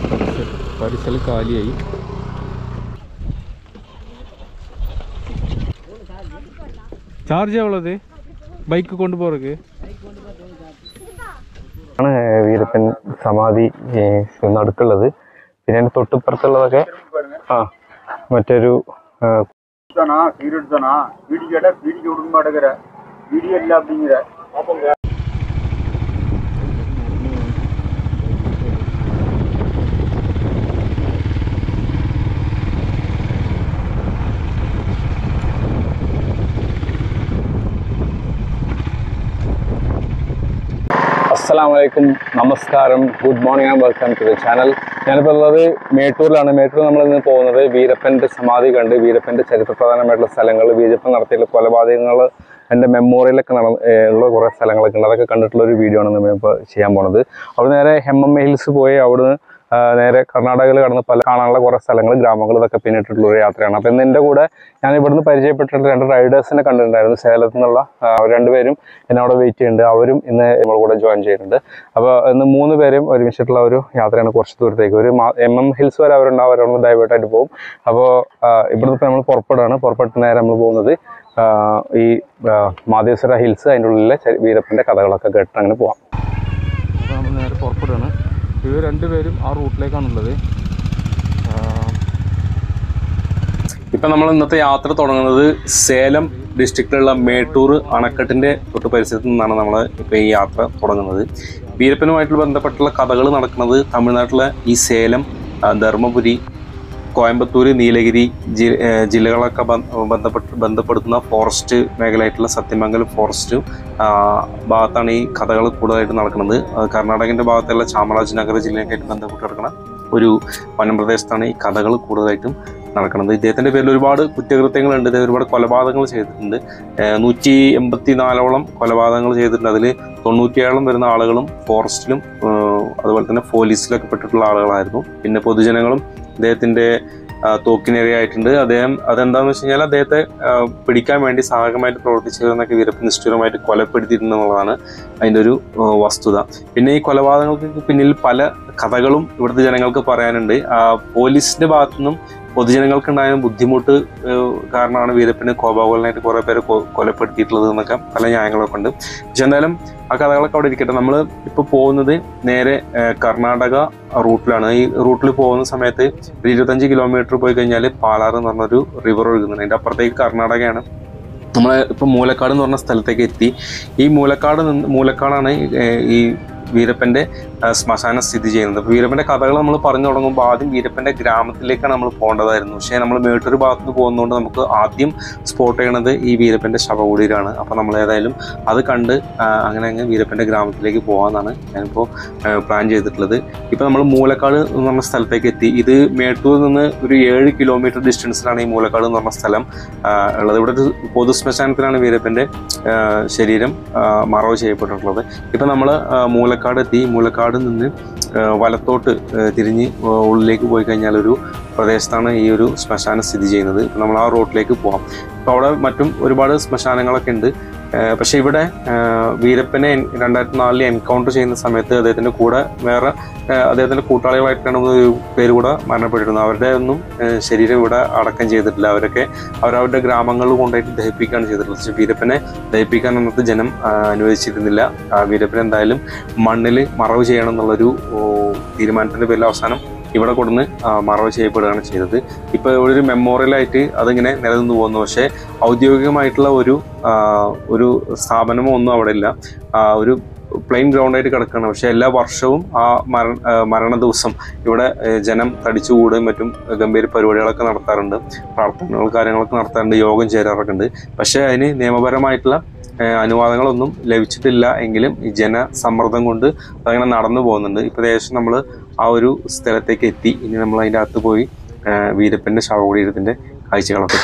പരിസര പരിസരം കാലിയായി charge എവ്വളത് bike കൊണ്ടുപോറക്ക് ആണ് വീരപ്പൻ സമാധി ഏഹ്, നടുക്കുള്ളത് പിന്നെ അതിന്റെ തൊട്ടിപ്പുറത്തുള്ളതൊക്കെ ആ മറ്റൊരു ആ, தானா சீரட் தானா பீடி கேட்டா பீடிக்கு கொடுக்க மாட்டேங்கிற பீடி இல்லை அப்படிங்கிற അസ്സലാമു അലൈക്കും നമസ്കാരം good morning and welcome to the channel ഞാനിപ്പോൾ ഉള്ളത് മേട്ടൂരിലാണ് മേട്ടൂർ നമ്മൾ ഇന്ന് പോകുന്നത് വീരപ്പൻ്റെ സമാധി കണ്ട് വീരപ്പൻ്റെ ചരിത്രപ്രധാനമായിട്ടുള്ള സ്ഥലങ്ങൾ വീരപ്പൻ നടത്തിയിട്ടുള്ള കൊലപാതകങ്ങൾ എൻ്റെ മെമ്മോറിയലൊക്കെ നട ഏഹ് ഉള്ള കുറേ സ്ഥലങ്ങളൊക്കെ ഉണ്ട് അതൊക്കെ കണ്ടിട്ടുള്ള ഒരു വീഡിയോ ആണ് നമ്മൾ ഇപ്പോൾ ചെയ്യാൻ പോണത് അവിടെ നേരെ ഹെമ്മമ്മ ഹിൽസ് പോയി അവിടുന്ന് ആ, നേരെ കർണാടകയിൽ കടന്ന് പല കാണാനുള്ള കുറേ സ്ഥലങ്ങൾ ഗ്രാമങ്ങൾ ഇതൊക്കെ പിന്നിട്ടിട്ടുള്ള ഒരു യാത്രയാണ് അപ്പോൾ ഇന്ന് എൻ്റെ കൂടെ ഞാൻ ഇവിടുന്ന് പരിചയപ്പെട്ടിട്ട് രണ്ട് റൈഡേഴ്സിനെ കണ്ടിട്ടുണ്ടായിരുന്നു സേലത്തു നിന്നുള്ള ആ, അവർ രണ്ടുപേരും എന്നെ അവിടെ വെയിറ്റ് ചെയ്യുന്നുണ്ട് അവരും ഇന്ന് നമ്മുടെ കൂടെ ജോയിൻ ചെയ്യുന്നുണ്ട് അപ്പോൾ ഇന്ന് മൂന്ന് പേരും ഒരുമിച്ചിട്ടുള്ള ഒരു യാത്രയാണ് കുറച്ച് ദൂരത്തേക്ക് ഒരു എം എം ഹിൽസ് വരെ അവരുണ്ടാവും അവരവിടെ ഡൈവേർട്ട് ആയിട്ട് പോകും അപ്പോൾ ഇവിടുന്ന് ഇപ്പോൾ നമ്മൾ പുറപ്പെടുകയാണ് പുറപ്പെട്ട് നേരെ നമ്മൾ പോകുന്നത് ആ, ഈ ആ, മാതേശ്വര ഹിൽസ് അതിൻ്റെ ഉള്ളിലെ ചരി- വീരപ്പൻ്റെ കഥകളൊക്കെ കേട്ട് അങ്ങനെ പോവാം അപ്പോൾ നമ്മൾ നേരെ പുറപ്പെടുകയാണ് ഇവർ രണ്ടുപേരും ആ റൂട്ടിലേക്കാണുള്ളത് ഇപ്പം നമ്മൾ ഇന്നത്തെ യാത്ര തുടങ്ങുന്നത് സേലം ഡിസ്ട്രിക്റ്റിലുള്ള മേട്ടൂർ അണക്കെട്ടിൻ്റെ തൊട്ട് പരിസരത്ത് നിന്നാണ് നമ്മൾ ഇപ്പോൾ ഈ യാത്ര തുടങ്ങുന്നത് വീരപ്പനുമായിട്ട് ബന്ധപ്പെട്ടുള്ള കഥകൾ നടക്കുന്നത് തമിഴ്നാട്ടിലെ ഈ സേലം ആ, ധർമ്മപുരി കോയമ്പത്തൂർ നീലഗിരി ജി ഏഹ് ജില്ലകളൊക്കെ ബന്ധ- ബന്ധപ്പെട്ട് ബന്ധപ്പെടുത്തുന്ന ഫോറസ്റ്റ് മേഖലയായിട്ടുള്ള സത്യമംഗലം ഫോറസ്റ്റ് ആ, ഭാഗത്താണ് ഈ കഥകൾ കൂടുതലായിട്ട് നടക്കുന്നത് ആ, കർണാടകൻ്റെ ഭാഗത്തുള്ള ചാമരാജനഗർ ജില്ലയൊക്കെയായിട്ട് ബന്ധപ്പെട്ട് കിടക്കുന്ന ഒരു വനപ്രദേശത്താണ് ഈ കഥകൾ കൂടുതലായിട്ടും നടക്കുന്നത് ഇദ്ദേഹത്തിൻ്റെ പേരിൽ ഒരുപാട് കുറ്റകൃത്യങ്ങളുണ്ട് ഇദ്ദേഹം ഒരുപാട് കൊലപാതകങ്ങൾ ചെയ്തിട്ടുണ്ട് ഏഹ് നൂറ്റി എൺപത്തി നാലോളം കൊലപാതകങ്ങൾ ചെയ്തിട്ടുണ്ട് അതിൽ തൊണ്ണൂറ്റിയേഴോളം വരുന്ന ആളുകളും ഫോറസ്റ്റിലും ഏഹ് അതുപോലെ തന്നെ പോലീസിലൊക്കെ പെട്ടിട്ടുള്ള ആളുകളായിരുന്നു പിന്നെ പൊതുജനങ്ങളും അദ്ദേഹത്തിൻ്റെ തോക്കിനിരയായിട്ടുണ്ട് അദ്ദേഹം അതെന്താണെന്ന് വെച്ച് കഴിഞ്ഞാൽ അദ്ദേഹത്തെ ആ, പിടിക്കാൻ വേണ്ടി സഹായകമായിട്ട് പ്രവർത്തിച്ചതെന്നൊക്കെ വീരപ്പൻ നിഷ്ഠുരമായിട്ട് കൊലപ്പെടുത്തിയിട്ടുണ്ടെന്നുള്ളതാണ് അതിൻ്റെ ഒരു ആ, വസ്തുത പിന്നെ ഈ കൊലപാതകങ്ങൾക്ക് പിന്നിൽ പല കഥകളും ഇവിടുത്തെ ജനങ്ങൾക്ക് പറയാനുണ്ട് ആ, പോലീസിന്റെ ഭാഗത്തുനിന്നും പൊതുജനങ്ങൾക്കുണ്ടായ ബുദ്ധിമുട്ട് ഏഹ്, കാരണമാണ് വീരപ്പന് കോപാകുലനായിട്ട് കുറേ പേരെ കൊ- കൊലപ്പെടുത്തിയിട്ടുള്ളത് എന്നൊക്കെ പല ന്യായങ്ങളൊക്കെ ഉണ്ട് പക്ഷെ എന്തായാലും ആ കഥകളൊക്കെ അവിടെ ഇരിക്കട്ടെ നമ്മൾ ഇപ്പോൾ പോകുന്നത് നേരെ ഏഹ്, കർണാടക റൂട്ടിലാണ് ഈ റൂട്ടിൽ പോകുന്ന സമയത്ത് ഒരു ഇരുപത്തഞ്ച് കിലോമീറ്റർ പോയി കഴിഞ്ഞാൽ പാലാറ് എന്ന് പറഞ്ഞൊരു റിവർ ഒഴുകുന്നുണ്ട് അതിൻ്റെ അപ്പുറത്തേക്ക് കർണാടകയാണ് നമ്മൾ ഇപ്പം മൂലക്കാട് എന്ന് പറഞ്ഞ സ്ഥലത്തേക്ക് എത്തി ഈ മൂലക്കാട് നിന്ന് മൂലക്കാടാണ് ഏഹ്, ഈ വീരപ്പൻ്റെ ആ, ശ്മശാനം സ്ഥിതി ചെയ്യുന്നത് അപ്പോൾ വീരപ്പൻ്റെ കഥകൾ നമ്മൾ പറഞ്ഞു തുടങ്ങുമ്പോൾ ആദ്യം വീരപ്പൻ്റെ ഗ്രാമത്തിലേക്കാണ് നമ്മൾ പോകേണ്ടതായിരുന്നു പക്ഷേ നമ്മൾ മേട്ടൂർ ഭാഗത്ത് നിന്ന് പോകുന്നതുകൊണ്ട് നമുക്ക് ആദ്യം സ്പോട്ട് ചെയ്യണത് ഈ വീരപ്പൻ്റെ ശവകുടീരാണ് അപ്പോൾ നമ്മൾ ഏതായാലും അത് കണ്ട് ആ, അങ്ങനെ അങ്ങ് വീരപ്പൻ്റെ ഗ്രാമത്തിലേക്ക് പോകാമെന്നാണ് ഞാനിപ്പോൾ പ്ലാൻ ചെയ്തിട്ടുള്ളത് ഇപ്പോൾ നമ്മൾ മൂലക്കാട് എന്ന് പറഞ്ഞ സ്ഥലത്തേക്ക് എത്തി ഇത് മേട്ടൂരിൽ നിന്ന് ഒരു ഏഴ് കിലോമീറ്റർ ഡിസ്റ്റൻസിലാണ് ഈ മൂലക്കാട് എന്ന് പറഞ്ഞ സ്ഥലം ആ, ഉള്ളത് ഇവിടെ ഒരു പൊതു ശ്മശാനത്തിലാണ് വീരപ്പൻ്റെ ആ, ശരീരം ആ, മറവ് ചെയ്യപ്പെട്ടിട്ടുള്ളത് ഇപ്പം നമ്മൾ മൂലക്കാട് എത്തി മൂലക്കാട് നിന്ന് ആ, വലത്തോട്ട് ആ, തിരിഞ്ഞ് ആ, ഉള്ളിലേക്ക് പോയി കഴിഞ്ഞാൽ ഒരു പ്രദേശത്താണ് ഈ ഒരു ശ്മശാനം സ്ഥിതി ചെയ്യുന്നത് ഇപ്പം നമ്മൾ ആ റോഡിലേക്ക് പോകാം അപ്പോൾ അവിടെ മറ്റും ഒരുപാട് ശ്മശാനങ്ങളൊക്കെ ഉണ്ട് ആ, പക്ഷേ ഇവിടെ ആ, വീരപ്പനെ എൻ- രണ്ടായിരത്തി നാലിൽ എൻകൗണ്ടർ ചെയ്യുന്ന സമയത്ത് അദ്ദേഹത്തിൻ്റെ കൂടെ വേറെ ആ, അദ്ദേഹത്തിൻ്റെ കൂട്ടാളികളായിട്ടാണ് ഒരു പേര് കൂടെ മരണപ്പെട്ടിരുന്നത് അവരുടെ ഒന്നും ആ, ശരീരം ഇവിടെ അടക്കം ചെയ്തിട്ടില്ല അവരൊക്കെ അവരവരുടെ ഗ്രാമങ്ങളിൽ കൊണ്ടുപോയിട്ട് ദഹിപ്പിക്കുകയാണ് ചെയ്തിട്ടുള്ളത് പക്ഷേ വീരപ്പനെ ദഹിപ്പിക്കാൻ അന്നത്തെ ജനം ആ, അനുവദിച്ചിരുന്നില്ല ആ, വീരപ്പൻ എന്തായാലും മണ്ണിൽ മറവ് ചെയ്യണം എന്നുള്ളൊരു ഓ, തീരുമാനത്തിൻ്റെ പേരിൽ അവസാനം ഇവിടെ കൊടുന്ന് ആ, മറവ് ചെയ്യപ്പെടുകയാണ് ചെയ്തത് ഇപ്പോൾ ഇവിടെ ഒരു മെമ്മോറിയലായിട്ട് അതിങ്ങനെ നിലനിന്ന് പോകുന്നു പക്ഷേ ഔദ്യോഗികമായിട്ടുള്ള ഒരു ആ, ഒരു സ്ഥാപനമോ ഒന്നും അവിടെ ഇല്ല ആ, ഒരു പ്ലെയിൻ ഗ്രൗണ്ടായിട്ട് കിടക്കുകയാണ് പക്ഷേ എല്ലാ വർഷവും ആ മരണ ആ, മരണ ദിവസം ഇവിടെ ഏ, ജനം തടിച്ചുകൂടുകയും മറ്റും ഗംഭീര പരിപാടികളൊക്കെ നടത്താറുണ്ട് പ്രാർത്ഥനകൾ കാര്യങ്ങളൊക്കെ നടത്താറുണ്ട് യോഗം ചേരാറൊക്കെ ഉണ്ട് പക്ഷേ അതിന് നിയമപരമായിട്ടുള്ള ഏഹ് അനുവാദങ്ങളൊന്നും ലഭിച്ചിട്ടില്ല എങ്കിലും ഈ ജനസമ്മർദ്ദം കൊണ്ട് അതങ്ങനെ നടന്നു പോകുന്നുണ്ട് ഇപ്പോൾ ഏകദേശം നമ്മൾ ആ ഒരു സ്ഥലത്തേക്ക് എത്തി ഇനി നമ്മൾ അതിൻ്റെ അകത്ത് പോയി ഏഹ് വീരപ്പൻ്റെ ശവകുടീരത്തിൻ്റെ കാഴ്ചകളൊക്കെ കാണാം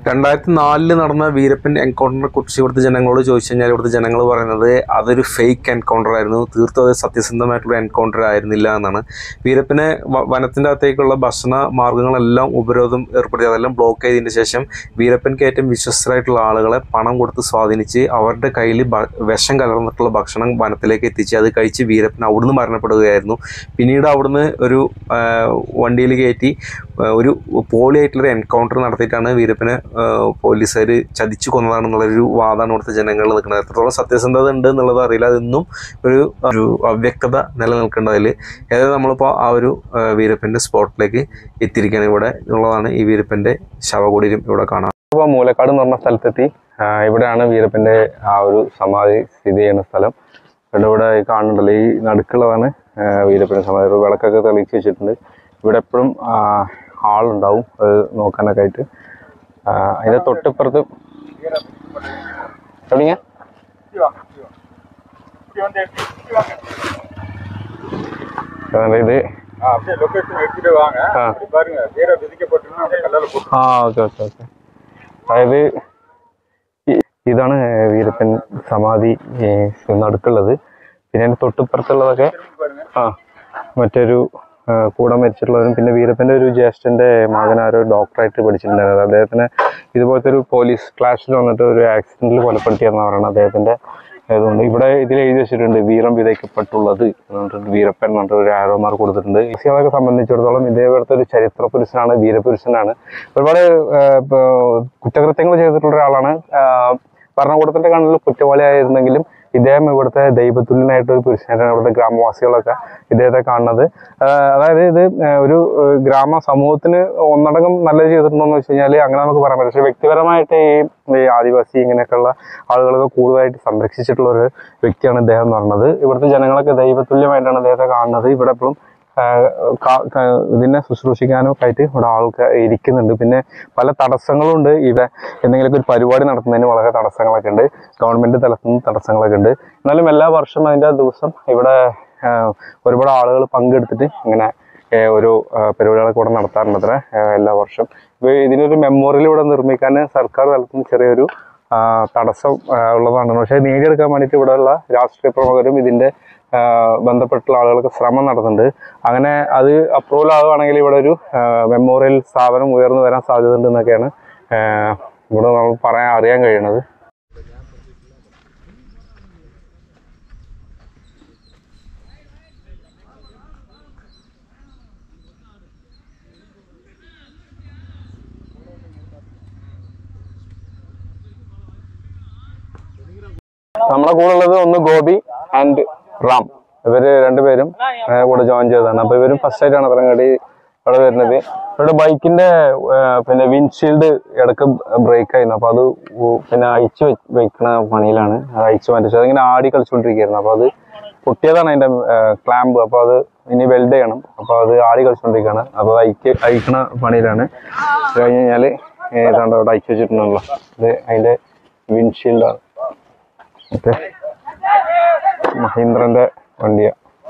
രണ്ടായിരത്തി നാലില് നടന്ന വീരപ്പൻ എൻകൗണ്ടറിനെ കുറിച്ച് ഇവിടുത്തെ ജനങ്ങളോട് ചോദിച്ചു കഴിഞ്ഞാൽ ഇവിടുത്തെ ജനങ്ങൾ പറയുന്നത് അതൊരു ഫേക്ക് എൻകൗണ്ടർ ആയിരുന്നു തീർത്തും അത് സത്യസന്ധമായിട്ടുള്ള എൻകൗണ്ടർ ആയിരുന്നില്ല എന്നാണ് വീരപ്പനെ വ- വനത്തിൻ്റെ അകത്തേക്കുള്ള ഭക്ഷണ മാർഗങ്ങളെല്ലാം ഉപരോധം ഏർപ്പെടുത്തി അതെല്ലാം ബ്ലോക്ക് ചെയ്തതിന് ശേഷം വീരപ്പൻക്ക് ഏറ്റവും വിശ്വസ്തരായിട്ടുള്ള ആളുകളെ പണം കൊടുത്ത് സ്വാധീനിച്ച് അവരുടെ കയ്യിൽ ബ- വിഷം കലർന്നിട്ടുള്ള ഭക്ഷണം വനത്തിലേക്ക് എത്തിച്ച് അത് കഴിച്ച് വീരപ്പൻ അവിടുന്ന് മരണപ്പെടുകയായിരുന്നു പിന്നീട് അവിടുന്ന് ഒരു ആ, വണ്ടിയിൽ കയറ്റി ആ, ഒരു പോളി ആയിട്ടുള്ളൊരു എൻകൗണ്ടർ നടത്തിയിട്ടാണ് വീരപ്പനെ പോലീസുകാർ ചതിച്ചു കൊന്നതാണെന്നുള്ളൊരു വാദമാണ് ഇവിടുത്തെ ജനങ്ങൾ നിൽക്കുന്നത് എത്രത്തോളം സത്യസന്ധത ഉണ്ട് എന്നുള്ളത് അറിയില്ല അതൊന്നും ഒരു ഒരു അവ്യക്തത നിലനിൽക്കേണ്ടതിൽ ഏതായാലും നമ്മളിപ്പോൾ ആ ഒരു ആ, വീരപ്പൻ്റെ സ്പോട്ടിലേക്ക് എത്തിയിരിക്കുകയാണ് ഇവിടെ ഉള്ളതാണ് ഈ വീരപ്പൻ്റെ ശവകുടീരം ഇവിടെ കാണാം ഇപ്പോൾ മൂലക്കാട് എന്ന് പറഞ്ഞ സ്ഥലത്തെത്തി ആ, ഇവിടെയാണ് വീരപ്പൻ്റെ ആ ഒരു സമാധി സ്ഥിതി ചെയ്യുന്ന സ്ഥലം ഇവിടെ ഇവിടെ ഈ കാണുന്നുണ്ടല്ലോ ഈ നടുക്കുള്ളതാണ് ആ, വീരപ്പൻ്റെ സമാധി ഒരു വിളക്കൊക്കെ തെളിയിച്ച് വെച്ചിട്ടുണ്ട് ഇവിടെ എപ്പോഴും ആളുണ്ടാവും അത് നോക്കാനൊക്കെ ആയിട്ട് ആ, അതിൻ്റെ തൊട്ടിപ്പുറത്ത് എവിടെയാ இப்படி வாங்க இப்படி வாங்க இப்படி வந்து எடுத்து இப்படி வாங்க അതായത് ഇത് ஆ, அப்படியே லொகேஷன் எடுத்துட்டு வாங்க ஆ. அப்படி பாருங்க வேற விதிக்கப்பட்டிருந்தா அந்த கல்லால போட்டு ആ ഓക്കെ ഓക്കെ ഓക്കെ അതായത് ഇ- ഇതാണ് വീരപ്പൻ സമാധി ഈ നടുക്കുള്ളത് പിന്നെ അതിൻ്റെ തൊട്ടിപ്പുറത്തുള്ളതൊക്കെ பாருங்க ആ മറ്റൊരു ആ, കൂടെ മരിച്ചിട്ടുള്ളവരും പിന്നെ വീരപ്പൻ്റെ ഒരു ജ്യേഷ്ഠൻ്റെ മകൻ ആരോ ഡോക്ടറായിട്ട് പഠിച്ചിട്ടുണ്ടായിരുന്നു അദ്ദേഹത്തിന് ഇതുപോലത്തെ ഒരു പോലീസ് ക്ലാഷിൽ വന്നിട്ട് ഒരു ആക്സിഡൻറ്റിൽ കൊലപ്പെടുത്തിയെന്ന് പറയുന്നത് അദ്ദേഹത്തിൻ്റെ ആയതുകൊണ്ട് ഇവിടെ ഇതിൽ എഴുതി വെച്ചിട്ടുണ്ട് വീരം വിതയ്ക്കപ്പെട്ടുള്ളത് എന്ന് പറഞ്ഞിട്ട് വീരപ്പൻ എന്ന് പറഞ്ഞിട്ട് ഒരു ആരോ മാർക്ക് കൊടുത്തിട്ടുണ്ട് ഹിസികളൊക്കെ സംബന്ധിച്ചിടത്തോളം ഇതേപോലത്തെ ഒരു ചരിത്ര പുരുഷനാണ് വീരപുരുഷനാണ് ഒരുപാട് ആ, ഇപ്പൊ കുറ്റകൃത്യങ്ങൾ ചെയ്തിട്ടുള്ള ഒരാളാണ് ആ, ഭരണകൂടത്തിന്റെ കണ്ണിൽ കുറ്റവാളിയായിരുന്നെങ്കിലും ഇദ്ദേഹം ഇവിടുത്തെ ദൈവതുല്യനായിട്ട് ഒരു പുരുഷനായിട്ടാണ് ഇവിടുത്തെ ഗ്രാമവാസികളൊക്കെ ഇദ്ദേഹത്തെ കാണുന്നത് ആ, അതായത് ഇത് ആ, ഒരു ആ, ഗ്രാമ സമൂഹത്തിന് ഒന്നടങ്കം നല്ലത് ചെയ്തിട്ടുണ്ടോ എന്ന് വെച്ച് കഴിഞ്ഞാൽ അങ്ങനെ നമുക്ക് പറയാൻ പറ്റും പക്ഷേ വ്യക്തിപരമായിട്ട് ഈ ഈ ആദിവാസി ഇങ്ങനെയൊക്കെയുള്ള ആളുകളൊക്കെ കൂടുതലായിട്ട് സംരക്ഷിച്ചിട്ടുള്ള ഒരു വ്യക്തിയാണ് ഇദ്ദേഹം എന്ന് പറയുന്നത് ഇവിടുത്തെ ജനങ്ങളൊക്കെ ദൈവതുല്യമായിട്ടാണ് അദ്ദേഹത്തെ കാണുന്നത് ഇവിടെ എപ്പോഴും ഇതിനെ ശുശ്രൂഷിക്കാനും ഒക്കെ ആയിട്ട് ഇവിടെ ആൾക്ക് ഇരിക്കുന്നുണ്ട് പിന്നെ പല തടസ്സങ്ങളും ഉണ്ട് ഇവിടെ എന്തെങ്കിലുമൊക്കെ ഒരു പരിപാടി നടത്തുന്നതിന് വളരെ തടസ്സങ്ങളൊക്കെ ഉണ്ട് ഗവൺമെന്റ് തലത്തിൽ നിന്ന് തടസ്സങ്ങളൊക്കെ ഉണ്ട് എന്നാലും എല്ലാ വർഷവും അതിൻ്റെ ദിവസം ഇവിടെ ആ, ഒരുപാട് ആളുകൾ പങ്കെടുത്തിട്ട് ഇങ്ങനെ ഏ, ഒരു ആ, പരിപാടികളൊക്കെ ഇവിടെ നടത്താറുണ്ട് അത്ര എല്ലാ വർഷം ഇപ്പൊ ഇതിനൊരു മെമ്മോറിയൽ ഇവിടെ നിർമ്മിക്കാൻ സർക്കാർ തലത്തിൽ നിന്ന് ചെറിയൊരു ആ, തടസ്സം ആ, ഉള്ളതാണ് പക്ഷേ നേടിയെടുക്കാൻ വേണ്ടിയിട്ട് ഇവിടെയുള്ള രാഷ്ട്രീയ പ്രമുഖരും ഇതിൻ്റെ ആ, ബന്ധപ്പെട്ടുള്ള ആളുകൾക്ക് ശ്രമം നടത്തുന്നുണ്ട് അങ്ങനെ അത് അപ്രൂവൽ ആവുകയാണെങ്കിൽ ഇവിടെ ഒരു മെമ്മോറിയൽ സ്ഥാപനം ഉയർന്നു വരാൻ സാധ്യതയുണ്ട് എന്നൊക്കെയാണ് ആ, ഇവിടെ നമ്മൾ പറയാൻ അറിയാൻ കഴിയുന്നത് നമ്മളെ കൂടെ ഉള്ളത് ഒന്ന് ഗോപി ആൻഡ് റാം ഇവര് രണ്ടുപേരും ഏ, കൂടെ ജോയിൻ ചെയ്തതാണ് അപ്പൊ ഇവരും ഫസ്റ്റ് ആയിട്ടാണ് ഇറങ്ങടി ഇവിടെ വരുന്നത് ഇവരുടെ ബൈക്കിന്റെ പിന്നെ വിൻഷീൽഡ് ഇടക്ക് ബ്രേക്ക് ആയിരുന്നു അപ്പൊ അത് ഉ- പിന്നെ അയച്ചു വെക്കുന്ന പണിയിലാണ് അത് അയച്ചു മാറ്റിച്ചു അതിങ്ങനെ ആടി കളിച്ചുകൊണ്ടിരിക്കുകയായിരുന്നു അപ്പൊ അത് പൊട്ടിയതാണ് അതിന്റെ ക്ലാമ്പ് അപ്പൊ അത് ഇനി വെൽഡ് ചെയ്യണം അപ്പൊ അത് ആടി കളിച്ചുകൊണ്ടിരിക്കുകയാണ് അപ്പൊ അത് അയക്ക് അയക്കണ പണിയിലാണ് അത് കഴിഞ്ഞ് കഴിഞ്ഞാല് ഏതാണ്ട് അവിടെ അയച്ചു വെച്ചിട്ടുണ്ടല്ലോ ഇത് അതിന്റെ വിൻഷീൽഡാണ് ഓക്കെ മഹീന്ദ്രന്റെ വണ്ടിയാ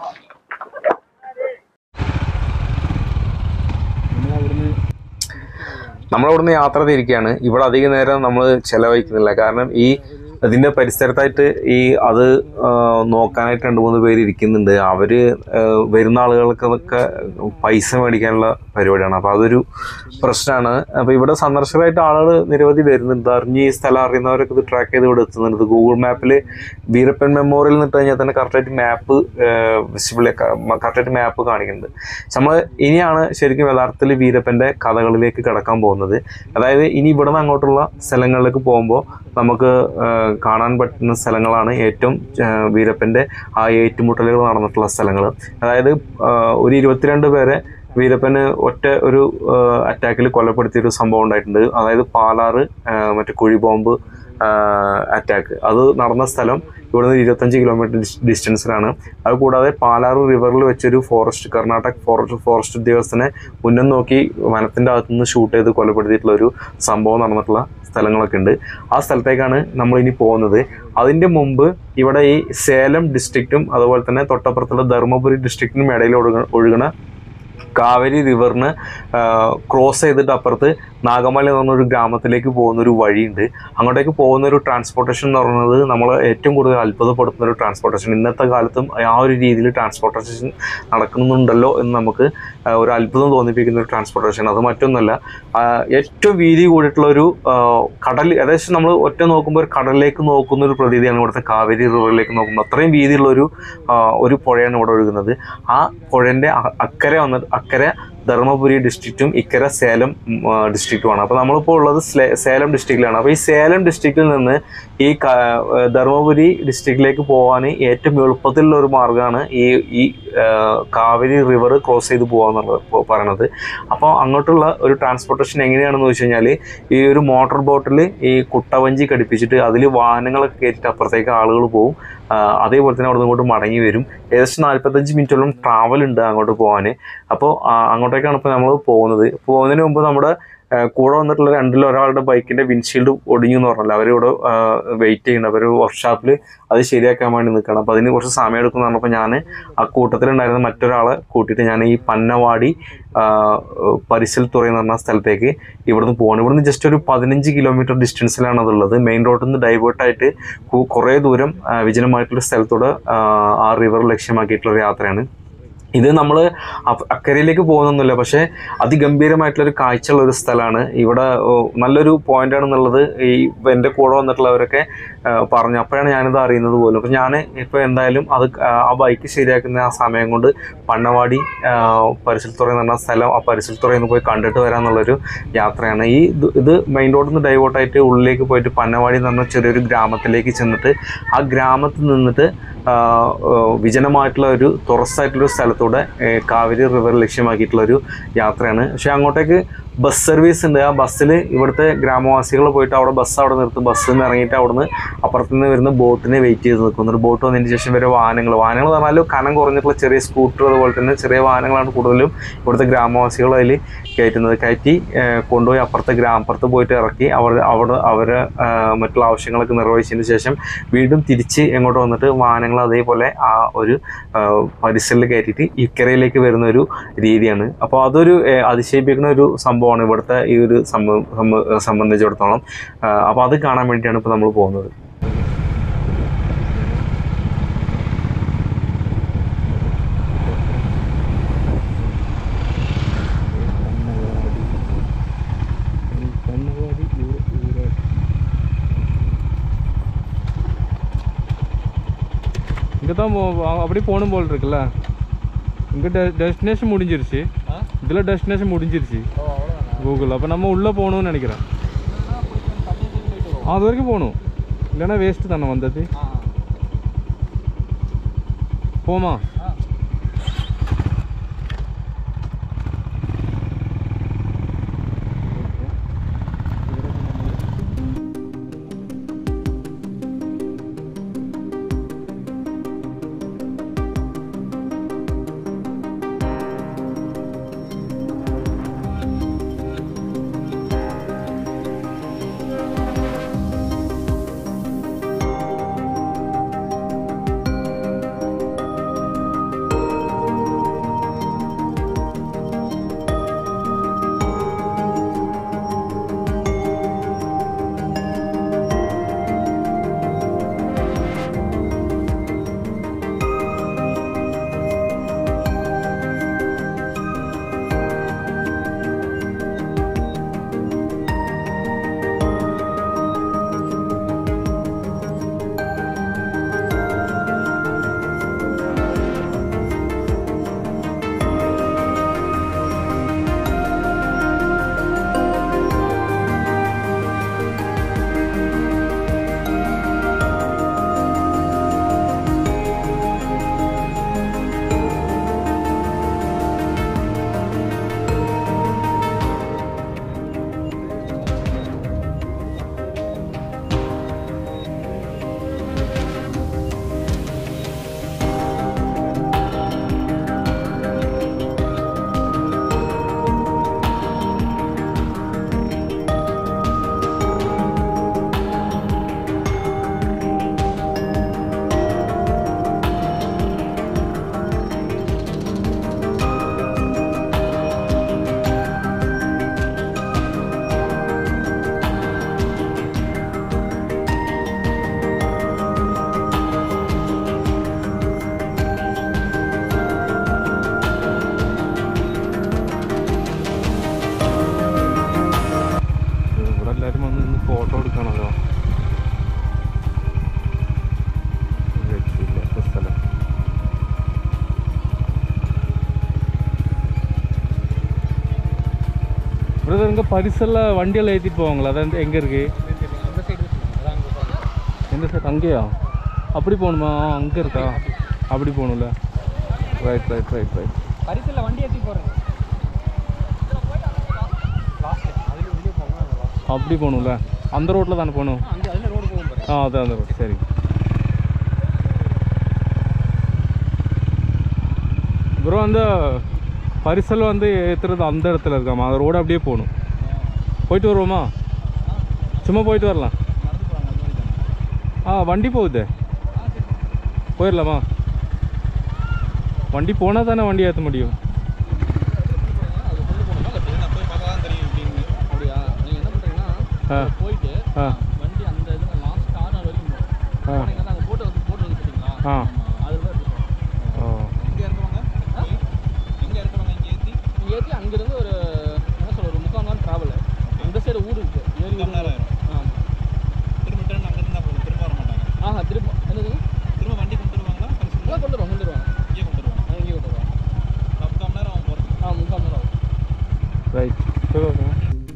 നമ്മളിവിടുന്ന് യാത്ര തിരിക്കുകയാണ് ഇവിടെ അധിക നേരം നമ്മൾ ചെലവഴിക്കുന്നില്ല കാരണം ഈ അതിൻ്റെ പരിസരത്തായിട്ട് ഈ അത് ആ, നോക്കാനായിട്ട് രണ്ട് മൂന്ന് പേര് ഇരിക്കുന്നുണ്ട് അവർ വരുന്ന ആളുകൾക്കൊക്കെ പൈസ മേടിക്കാനുള്ള പരിപാടിയാണ് അപ്പോൾ അതൊരു പ്രശ്നമാണ് അപ്പോൾ ഇവിടെ സന്ദർശകരായിട്ട് ആളുകൾ നിരവധി വരുന്നുണ്ട് അറിഞ്ഞ് ഈ സ്ഥലം അറിയുന്നവരൊക്കെ ഇത് ട്രാക്ക് ചെയ്ത് ഇവിടെ എത്തുന്നുണ്ട് ഇത് ഗൂഗിൾ മാപ്പിൽ വീരപ്പൻ മെമ്മോറിയൽ നിന്നിട്ട് കഴിഞ്ഞാൽ തന്നെ കറക്റ്റായിട്ട് മാപ്പ് വിസിബിൾ കറക്റ്റായിട്ട് മാപ്പ് കാണിക്കുന്നുണ്ട് നമ്മൾ ഇനിയാണ് ശരിക്കും യഥാർത്ഥത്തിൽ വീരപ്പൻ്റെ കഥകളിലേക്ക് കടക്കാൻ പോകുന്നത് അതായത് ഇനി ഇവിടെ നിന്ന് അങ്ങോട്ടുള്ള സ്ഥലങ്ങളിലേക്ക് പോകുമ്പോൾ നമുക്ക് ആ, കാണാൻ പറ്റുന്ന സ്ഥലങ്ങളാണ് ഏറ്റവും ആ, വീരപ്പൻ്റെ ആ ഏറ്റുമുട്ടലുകൾ നടന്നിട്ടുള്ള സ്ഥലങ്ങൾ അതായത് ആ, ഒരു ഇരുപത്തിരണ്ട് പേരെ വീരപ്പന് ഒറ്റ ഒരു അറ്റാക്കിൽ കൊലപ്പെടുത്തിയൊരു സംഭവം ഉണ്ടായിട്ടുണ്ട് അതായത് പാലാറ് ആ, മറ്റേ കുഴി ബോംബ് അറ്റാക്ക് അത് നടന്ന സ്ഥലം ഇവിടുന്ന് ഇരുപത്തഞ്ച് കിലോമീറ്റർ ഡിസ്റ്റൻസിലാണ് അത് കൂടാതെ പാലാറ് റിവറിൽ വെച്ചൊരു ഫോറസ്റ്റ് കർണാടക ഫോറസ്റ്റ് ഫോറസ്റ്റ് ഉദ്യോഗസ്ഥനെ മുന്നം നോക്കി വനത്തിൻ്റെ അകത്തുനിന്ന് ഷൂട്ട് ചെയ്ത് കൊലപ്പെടുത്തിയിട്ടുള്ള ഒരു സംഭവം നടന്നിട്ടുള്ള സ്ഥലങ്ങളൊക്കെ ഉണ്ട് ആ സ്ഥലത്തേക്കാണ് നമ്മൾ ഇനി പോകുന്നത് അതിൻ്റെ മുമ്പ് ഇവിടെ ഈ സേലം ഡിസ്ട്രിക്റ്റും അതുപോലെ തന്നെ തൊട്ടപ്പുറത്തുള്ള ധർമ്മപുരി ഡിസ്ട്രിക്റ്റിനും ഇടയിൽ ഒഴുക ഒഴുകണ കാവേരി റിവറിന് ക്രോസ് ചെയ്തിട്ട് അപ്പുറത്ത് നാഗമല എന്ന് പറഞ്ഞൊരു ഗ്രാമത്തിലേക്ക് പോകുന്ന ഒരു വഴിയുണ്ട് അങ്ങോട്ടേക്ക് പോകുന്ന ഒരു ട്രാൻസ്പോർട്ടേഷൻ എന്ന് പറയുന്നത് നമ്മൾ ഏറ്റവും കൂടുതൽ അത്ഭുതപ്പെടുത്തുന്ന ഒരു ട്രാൻസ്പോർട്ടേഷൻ ഇന്നത്തെ കാലത്തും ആ ഒരു രീതിയിൽ ട്രാൻസ്പോർട്ടേഷൻ നടക്കുന്നുണ്ടല്ലോ എന്ന് നമുക്ക് ആ, ഒരു അത്ഭുതം തോന്നിപ്പിക്കുന്ന ഒരു ട്രാൻസ്പോർട്ടേഷൻ അത് മറ്റൊന്നുമല്ല ആ, ഏറ്റവും വീതി കൂടിയിട്ടുള്ള ഒരു ആ, കടൽ ഏകദേശം നമ്മൾ ഒറ്റ നോക്കുമ്പോൾ ഒരു കടലിലേക്ക് നോക്കുന്ന ഒരു പ്രതീതിയാണ് ഇവിടുത്തെ കാവേരി റിവറിലേക്ക് നോക്കുമ്പോൾ അത്രയും വീതിയുള്ള ഒരു ആ, ഒരു പുഴയാണ് ഇവിടെ ഒഴുകുന്നത് ആ പുഴൻ്റെ അ- അക്കരെ വന്നിട്ട് അക്കരെ ധർമ്മപുരി ഡിസ്ട്രിക്റ്റും ഇക്കര സേലം ഡിസ്ട്രിക്റ്റുമാണ് അപ്പോൾ നമ്മളിപ്പോൾ ഉള്ളത് സ്ലേ- സേലം ഡിസ്ട്രിക്റ്റിലാണ് അപ്പോൾ ഈ സേലം ഡിസ്ട്രിക്റ്റിൽ നിന്ന് ഈ ക- ഏഹ് ധർമ്മപുരി ഡിസ്ട്രിക്റ്റിലേക്ക് പോകാൻ ഏറ്റവും എളുപ്പത്തിലുള്ള ഒരു മാർഗ്ഗമാണ് ഈ ഈ ഏഹ് കാവേരി റിവർ ക്രോസ് ചെയ്ത് പോകാന്നുള്ളത് പ- പറയണത് അപ്പോൾ അങ്ങോട്ടുള്ള ഒരു ട്രാൻസ്പോർട്ടേഷൻ എങ്ങനെയാണെന്ന് വെച്ച് കഴിഞ്ഞാൽ ഈ ഒരു മോട്ടോർ ബോട്ടിൽ ഈ കുട്ടവഞ്ചി ഘടിപ്പിച്ചിട്ട് അതിൽ വാഹനങ്ങളൊക്കെ കയറ്റിയിട്ട് അപ്പുറത്തേക്ക് ആളുകൾ പോകും ആ, അതേപോലെ തന്നെ അവിടെ നിന്ന് ഇങ്ങോട്ട് മടങ്ങി വരും ഏകദേശം നാൽപ്പത്തഞ്ച് മിനിറ്റോളം ട്രാവൽ ഉണ്ട് അങ്ങോട്ട് പോകാൻ അപ്പോൾ അങ്ങോട്ടേക്കാണ് ഇപ്പോൾ നമ്മൾ പോകുന്നത് പോകുന്നതിന് മുമ്പ് നമ്മുടെ ആ, കൂടെ വന്നിട്ടുള്ള രണ്ടിൽ ഒരാളുടെ ബൈക്കിന്റെ വിൻഷീൽഡ് ഒടിഞ്ഞു എന്ന് പറഞ്ഞല്ലോ അവരിവിടെ വെയിറ്റ് ചെയ്യുന്നുണ്ട് അവർ വർക്ക്ഷോപ്പിൽ അത് ശരിയാക്കാൻ വേണ്ടി നിൽക്കണം അപ്പോൾ അതിന് കുറച്ച് സമയം എടുക്കുന്നു പറഞ്ഞപ്പോൾ ഞാൻ ആ കൂട്ടത്തിലുണ്ടായിരുന്ന മറ്റൊരാളെ കൂട്ടിയിട്ട് ഞാൻ ഈ പന്നവാടി ആ, പരിസൽത്തുറ എന്ന് പറഞ്ഞ സ്ഥലത്തേക്ക് ഇവിടുന്ന് പോകണം ഇവിടുന്ന് ജസ്റ്റ് ഒരു പതിനഞ്ച് കിലോമീറ്റർ ഡിസ്റ്റൻസിലാണ് അതുള്ളത് മെയിൻ റോഡിൽ നിന്ന് ഡൈവേർട്ടായിട്ട് കുറേ ദൂരം ആ, വിജനമായിട്ടുള്ള സ്ഥലത്തൂടെ ആ, ആ റിവർ ലക്ഷ്യമാക്കിയിട്ടുള്ള ഒരു യാത്രയാണ് ഇത് നമ്മൾ അക്കരയിലേക്ക് പോകുന്നൊന്നുമില്ല പക്ഷേ അതിഗംഭീരമായിട്ടുള്ളൊരു കാഴ്ചയുള്ള ഒരു സ്ഥലമാണ് ഇവിടെ ഓ, നല്ലൊരു പോയിന്റ് ആണെന്നുള്ളത് ഈ എൻ്റെ കൂടെ വന്നിട്ടുള്ളവരൊക്കെ ആ, പറഞ്ഞു അപ്പോഴാണ് ഞാനിത് അറിയുന്നത് പോലും അപ്പം ഞാൻ ഇപ്പോൾ എന്തായാലും അത് ആ ആ ബൈക്ക് ശരിയാക്കുന്ന ആ സമയം കൊണ്ട് പണ്ണവാടി ആ, പരിസരത്തുറ എന്ന് പറഞ്ഞ സ്ഥലം ആ പരിസരത്തുറയിൽ നിന്ന് പോയി കണ്ടിട്ട് വരാമെന്നുള്ളൊരു യാത്രയാണ് ഈ ഇത് ഇത് മെയിൻ റോഡിൽ നിന്ന് ഡൈവേർട്ടായിട്ട് ഉള്ളിലേക്ക് പോയിട്ട് പന്നവാടി എന്ന് പറഞ്ഞ ചെറിയൊരു ഗ്രാമത്തിലേക്ക് ചെന്നിട്ട് ആ ഗ്രാമത്തിൽ നിന്നിട്ട് ആ, ആ, വിജനമായിട്ടുള്ള ഒരു തുറസ്സായിട്ടുള്ള ഒരു സ്ഥലത്തൂടെ ഏ, കാവേരി റിവർ ലക്ഷ്യമാക്കിയിട്ടുള്ള ഒരു യാത്രയാണ് പക്ഷെ അങ്ങോട്ടേക്ക് ബസ് സർവീസ് ഉണ്ട് ആ ബസ്സിൽ ഇവിടുത്തെ ഗ്രാമവാസികൾ പോയിട്ട് അവിടെ ബസ് അവിടെ നിർത്തും ബസ്സിൽ നിന്ന് ഇറങ്ങിയിട്ട് അവിടുന്ന് അപ്പുറത്ത് നിന്ന് വരുന്ന ബോട്ടിനെ വെയിറ്റ് ചെയ്ത് നിൽക്കും ഒരു ബോട്ട് വന്നതിന് ശേഷം വരെ വാഹനങ്ങൾ വാഹനങ്ങൾ എന്ന് പറഞ്ഞാൽ കനം കുറഞ്ഞിട്ടുള്ള ചെറിയ സ്കൂട്ടർ അതുപോലെ തന്നെ ചെറിയ വാഹനങ്ങളാണ് കൂടുതലും ഇവിടുത്തെ ഗ്രാമവാസികൾ അതിൽ കയറ്റുന്നത് കയറ്റി ഏഹ്, കൊണ്ടുപോയി അപ്പുറത്തെ ഗ്രാമപ്പുറത്ത് പോയിട്ട് ഇറക്കി അവർ അവിടെ അവരെ ഏഹ്, മറ്റുള്ള ആവശ്യങ്ങളൊക്കെ നിർവഹിച്ചതിന് ശേഷം വീണ്ടും തിരിച്ച് എങ്ങോട്ട് വന്നിട്ട് വാഹനങ്ങൾ അതേപോലെ ആ ഒരു ഏഹ്, പരിസരത്തിൽ കയറ്റിയിട്ട് ഇക്കരയിലേക്ക് വരുന്ന ഒരു രീതിയാണ് അപ്പോൾ അതൊരു ഏഹ്, അതിശയിപ്പിക്കുന്ന ഒരു സംഭവമാണ് ഇവിടുത്തെ ഈ ഒരു സംഭവം സംബ- സംബന്ധിച്ചിടത്തോളം അപ്പോൾ അത് കാണാൻ വേണ്ടിയിട്ടാണ് ഇപ്പോൾ നമ്മൾ പോകുന്നത് இங்கே தான் அப்படி போகணும் போல் இருக்குல்ல இங்கே டெஸ்டினேஷன் முடிஞ்சிருச்சு இதில் டெஸ்டினேஷன் முடிஞ்சிருச்சு கூகுள் அப்போ நம்ம உள்ளே போகணும்னு நினைக்கிறேன் ஆ, அது வரைக்கும் போகணும் இல்லைன்னா வேஸ்ட்டு தானே வந்தது போமா பிரதர் இங்கே பரிசெல்லாம் வண்டியெல்லாம் ஏற்றிட்டு போவாங்களா அது எங்கே இருக்கு எந்த சைடு அங்கேயா அப்படி போகணுமா அங்கே இருக்கா அப்படி போகணும்ல ரைட் ரைட் ரைட் ரைட் பரிசில் வண்டி ஏற்றி போகிறேன் அப்படி போகணும்ல அந்த ரோட்டில் தானே போகணும் அங்கே அதில் ரோடு போகும் பாரு ஆ அதான் அந்த ரோட் சரி ப்ரோ அந்த பரிசல் வந்து ஏற்றுறது அந்த இடத்துல இருக்காமா அந்த ரோடு அப்படியே போகணும் போயிட்டு வருவோமா சும்மா போயிட்டு வரலாம் ஆ வண்டி போகுது போயிடலாமா வண்டி போனால் தானே வண்டி ஏற்ற முடியும் அப்படியா நீங்கள் என்ன பண்ணுறீங்கன்னா ஆ போயிட்டு ஆ வண்டி அந்த இது லாஸ்ட் கார்னர் வரைக்கும் போகும் ஆ. நீங்கள் அந்த போட்டு வந்து போட்டு வந்து பார்த்தீங்களா ஆ. அதில் தான் இருக்கும் ஓ எங்கே இறக்குவாங்க எங்கே இறக்குவாங்க இங்கே ஏற்றி இங்கே ஏற்றி அங்கேருந்து ஒரு என்ன சொல்ல ஒரு முக்கால் நாள் ட்ராவல் அந்த சைடு ஊர் இருக்கு ஏறி ஊர் ஆமாம் திரும்ப ரிட்டர்ன் அங்கே இருந்தால் போதும் திரும்ப வர மாட்டாங்க ஆஹா திரும்ப என்னது திரும்ப வண்டி கொண்டு வருவாங்களா பரிசு எல்லாம் கொண்டு வருவாங்க கொண்டு வருவாங்க இங்கே கொண்டு வருவாங்க ஆ, இங்கே கொண்டு வருவாங்க பத்து மணி நேரம் ஆகும் போகிறதுக்கு ஆ முக்கால் மணி நேரம் ஆகும் ரைட் சரி ஓகே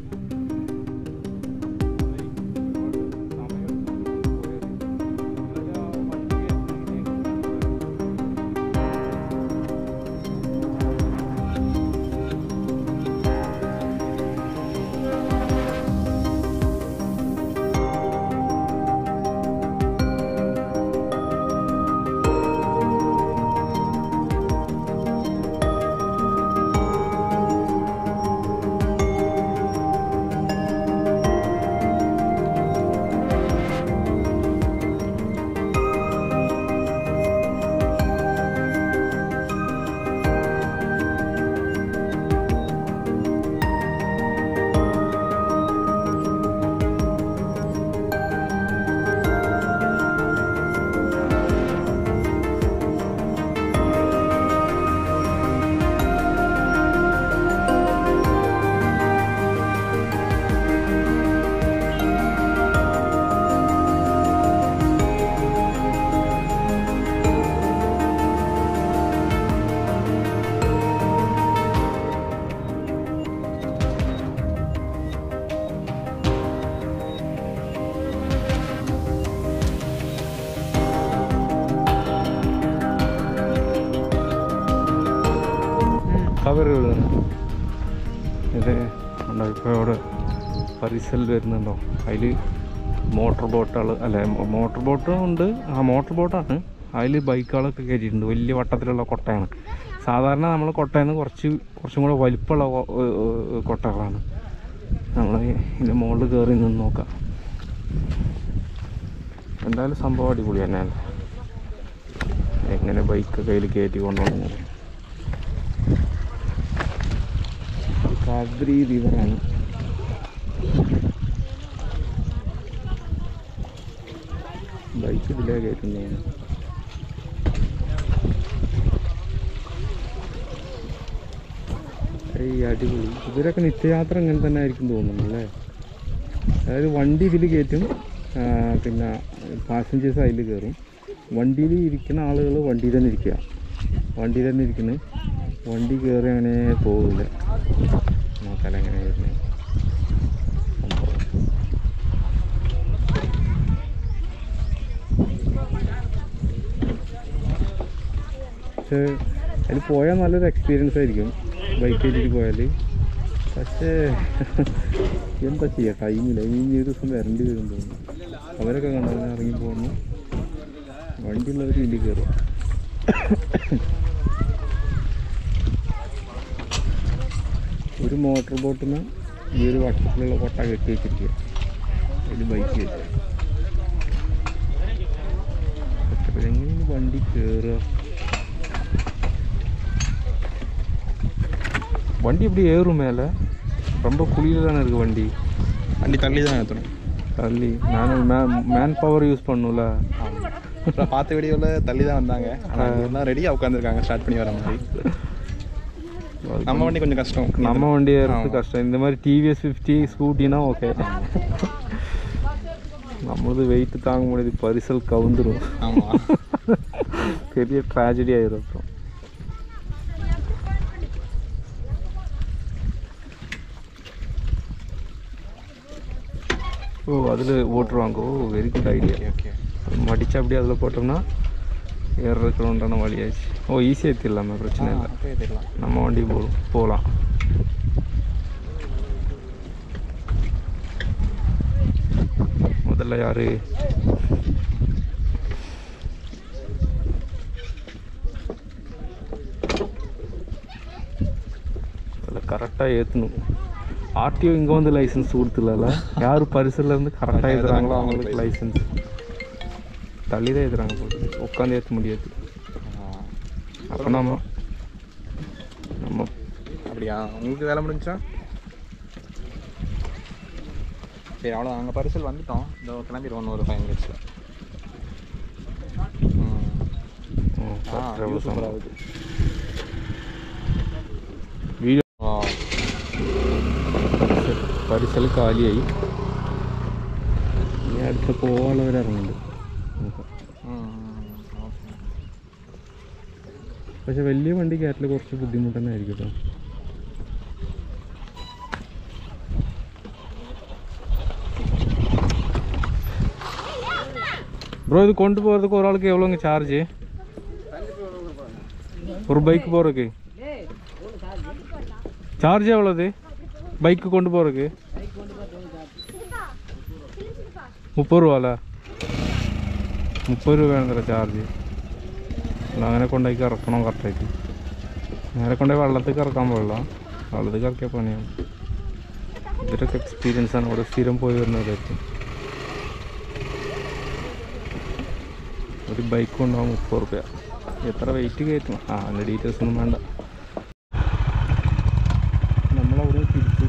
കവറ് ഇത് ഉണ്ടോ ഇപ്പോൾ ഇവിടെ പരിസൽ വരുന്നുണ്ടോ അതിൽ മോട്ടോർ ബോട്ടുകൾ അല്ല മോട്ടോർ ബോട്ടും ഉണ്ട് ആ മോട്ടോർ ബോട്ടാണ് അതിൽ ബൈക്കുകളൊക്കെ കയറ്റിയിട്ടുണ്ട് വലിയ വട്ടത്തിലുള്ള കൊട്ടയാണ് സാധാരണ നമ്മൾ കൊട്ടയിൽ നിന്ന് കുറച്ച് കുറച്ചും കൂടെ വലിപ്പമുള്ള കൊ- ഏ- ഏ- കൊട്ടകളാണ് നമ്മൾ ഇതിൻ്റെ മുകളിൽ കയറി നിന്ന് നോക്കാം എന്തായാലും സംഭവം അടിപൊളി തന്നെയല്ലേ എങ്ങനെ ബൈക്ക് കയ്യിൽ കയറ്റി കൊണ്ടുപോകുന്നത് കാദ്രി റിവറാണ് ബൈക്ക് ഇതിലേ കയറ്റുന്നതാണ് ഈ അടിപൊളി ഇവരൊക്കെ നിത്യയാത്ര ഇങ്ങനെ തന്നെ ആയിരിക്കും തോന്നുന്നു അല്ലേ അതായത് വണ്ടി ഇതിൽ കയറ്റും ആ, പിന്നെ പാസഞ്ചേഴ്സ് അതിൽ കയറും വണ്ടിയിൽ ഇരിക്കുന്ന ആളുകൾ വണ്ടിയിൽ തന്നെ ഇരിക്കുക വണ്ടിയിൽ തന്നെ ഇരിക്കുന്നു വണ്ടി കയറി അങ്ങനെ പോകില്ല നോക്കാല എങ്ങനെ വരുന്നത് സംഭവം പക്ഷേ അതിൽ പോയാൽ നല്ലൊരു എക്സ്പീരിയൻസ് ആയിരിക്കും ബൈക്ക് കയറ്റിട്ട് പോയാൽ പക്ഷേ എന്താ ചെയ്യുക ടൈമില്ല ഇനി ഈ ഒരു ദിവസം വരേണ്ടി വരും തോന്നുന്നു അവരൊക്കെ കണ്ടു അങ്ങനെ ഇറങ്ങി പോകുന്നു വണ്ടിയുള്ളവർ ഇതിൽ കയറുക ഒരു മോട്ടോർ ബോട്ടിന് ഈ ഒരു വട്ടത്തിലുള്ള കൊട്ട കെട്ടി വെച്ചിരിക്കുക അതിൽ ബൈക്ക് കയറ്റുക പക്ഷേ എങ്ങനെയാണ് വണ്ടി കയറുക வண்டி எப்படி ஏறும் மேலே ரொம்ப குளியில் தானே இருக்குது வண்டி வண்டி தள்ளி தான் ஏற்றணும் தள்ளி நான் மேன் மேன் பவர் யூஸ் பண்ணும்ல அப்புறம் பார்த்த வீடியோவில் தள்ளி தான் வந்தாங்க ஆனால் எல்லாம் ரெடியாக உட்காந்துருக்காங்க ஸ்டார்ட் பண்ணி வர மாதிரி நம்ம வண்டி கொஞ்சம் கஷ்டம் நம்ம வண்டி ஏறது கஷ்டம் இந்த மாதிரி டிவிஎஸ் ஃபிஃப்டி ஸ்கூட்டினா ஓகே நம்மளது வெயிட் தாங்க முடியாது பரிசல் கவுந்துரும் ஆமாம் பெரிய ட்ராஜடி ஆயிரும் அப்புறம் ஓ அதில் ஓட்டுருவாங்க oh very good idea okay மடிச்சு அப்படியே அதில் போட்டோம்னா ஏறுறதுக்கு உண்டான வழியாச்சு ஓ ஈஸியாக ஏற்றிடலாமே பிரச்சனை இல்லை அப்படியே தெரியலாம் நம்ம வண்டி போ போகலாம் முதல்ல யாரு அதில் கரெக்டாக ஏற்றணும் ஆர்டிஓ இங்கே வந்து லைசன்ஸ் கொடுத்துலல யார் பரிசுல இருந்து கரெக்டாக ஏற்றுறாங்களோ அவங்களுக்கு லைசன்ஸ் தள்ளி தான் ஏற்றுறாங்க போட்டு உட்காந்து ஏற்ற முடியாது அப்போ நம்ம நம்ம அப்படியா உங்களுக்கு வேலை முடிஞ்சா சரி அவ்வளோ நாங்கள் பரிசல் வந்துட்டோம் இதோ கிளம்பிடுவோம் ஒரு ஃபைவ் மினிட்ஸில் ம், ஆ travel சூப்பராக பண்ணலாம். இருக்குது വീഡിയോ ആ പരിസൽ കാലിയായി ഇനി അടുത്ത പോകാനുള്ളവർ ഇറങ്ങുന്നുണ്ട് നോക്കാം ഓക്കെ പക്ഷെ വലിയ വണ്ടി കയറ്റൽ കുറച്ച് ബുദ്ധിമുട്ട് തന്നെ ആയിരിക്കും കേട്ടോ ப்ரோ இது கொண்டு போகிறதுக்கு ஒரு ஆளுக்கு எவ்வளோங்க சார்ஜ் ஒரு பைக் போகிறதுக்கு சார்ஜ் எவ்வளோது பைக்கு கொண்டு போகிறதுக்கு മുപ്പത് രൂപ അല്ലേ മുപ്പത് രൂപയാണ് ചാർജ് അല്ല അങ്ങനെ കൊണ്ടുപോയി ഇറക്കണം കറക്റ്റായിട്ട് നേരെ കൊണ്ടുപോയി വെള്ളത്തേക്ക് ഇറക്കാൻ പാടില്ല വെള്ളത്തേക്ക് ഇറക്കിയ പണിയാണ് ഇവരൊക്കെ എക്സ്പീരിയൻസ് ആണ് ഇവിടെ സ്ഥിരം പോയി വരുന്നവരായിരിക്കും ഒരു ബൈക്ക് കൊണ്ടുപോകാൻ മുപ്പത് റുപ്യ എത്ര വെയിറ്റ് കയറ്റണം ആ അതിൻ്റെ ഡീറ്റെയിൽസ് ഒന്നും വേണ്ട നമ്മളവിടെ തിരിച്ചു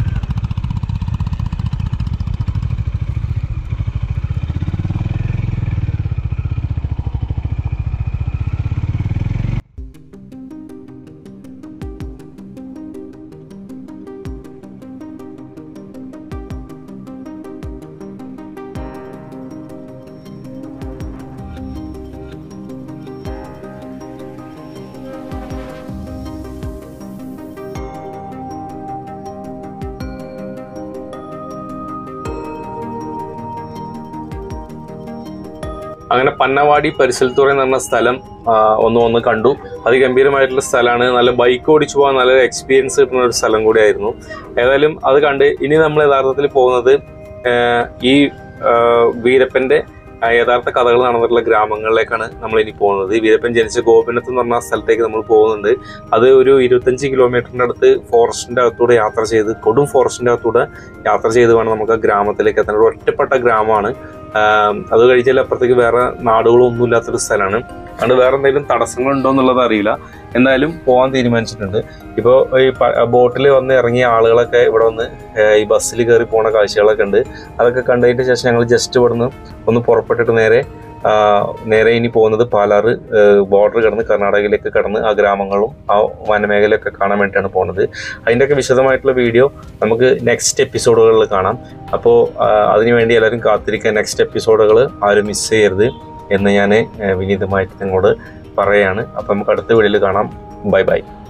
അങ്ങനെ പന്നവാടി പരിസരത്തുറ എന്ന് പറഞ്ഞ സ്ഥലം ആ, ഒന്ന് ഒന്ന് കണ്ടു അതിഗംഭീരമായിട്ടുള്ള സ്ഥലമാണ് നല്ല ബൈക്ക് ഓടിച്ചു പോകാൻ നല്ല എക്സ്പീരിയൻസ് കിട്ടുന്ന ഒരു സ്ഥലം കൂടിയായിരുന്നു ഏതായാലും അത് കണ്ട് ഇനി നമ്മൾ യഥാർത്ഥത്തിൽ പോകുന്നത് ആ, ഈ ആ, വീരപ്പന്റെ ആ, യഥാർത്ഥ കഥകൾ നടന്നിട്ടുള്ള ഗ്രാമങ്ങളിലേക്കാണ് നമ്മൾ ഇനി പോകുന്നത് ഈ വീരപ്പൻ ജനിച്ച ഗോപിനത്ത് എന്ന് പറഞ്ഞ സ്ഥലത്തേക്ക് നമ്മൾ പോകുന്നുണ്ട് അത് ഒരു ഇരുപത്തഞ്ച് കിലോമീറ്ററിന്റെ അടുത്ത് ഫോറസ്റ്റിന്റെ അകത്തൂടെ യാത്ര ചെയ്ത് കൊടും ഫോറസ്റ്റിന്റെ അകത്തൂടെ യാത്ര ചെയ്ത് വേണം നമുക്ക് ആ ഗ്രാമത്തിലേക്ക് എത്താൻ ഒരു ഒറ്റപ്പെട്ട ഗ്രാമമാണ് ആം, അത് കഴിച്ചാൽ അപ്പുറത്തേക്ക് വേറെ നാടുകളൊന്നും ഇല്ലാത്തൊരു സ്ഥലമാണ് അതുകൊണ്ട് വേറെ എന്തെങ്കിലും തടസ്സങ്ങളുണ്ടോ എന്നുള്ളത് അറിയില്ല എന്തായാലും പോകാൻ തീരുമാനിച്ചിട്ടുണ്ട് ഇപ്പോൾ ഈ ബോട്ടിൽ വന്ന് ഇറങ്ങിയ ആളുകളൊക്കെ ഇവിടെ വന്ന് ഏ, ഈ ബസ്സിൽ കയറി പോണ കാഴ്ചകളൊക്കെ ഉണ്ട് അതൊക്കെ കണ്ടതിന് ശേഷം ഞങ്ങൾ ജസ്റ്റ് ഇവിടുന്ന് ഒന്ന് പുറപ്പെട്ടിട്ട് നേരെ ആ, നേരെ ഇനി പോകുന്നത് പാലാറ് ബോർഡർ കടന്ന് കർണാടകയിലേക്ക് കടന്ന് ആ ഗ്രാമങ്ങളും ആ വനമേഖലയൊക്കെ കാണാൻ വേണ്ടിയിട്ടാണ് പോകുന്നത് അതിൻ്റെയൊക്കെ വിശദമായിട്ടുള്ള വീഡിയോ നമുക്ക് നെക്സ്റ്റ് എപ്പിസോഡുകളിൽ കാണാം അപ്പോൾ അതിനുവേണ്ടി എല്ലാവരും കാത്തിരിക്കുക നെക്സ്റ്റ് എപ്പിസോഡുകൾ ആരും മിസ് ചെയ്യരുത് എന്ന് ഞാൻ വിനീതമായിട്ട് നിങ്ങളോട് പറയുകയാണ് അപ്പോൾ നമുക്ക് അടുത്ത വീഡിയോയിൽ കാണാം ബൈ ബൈ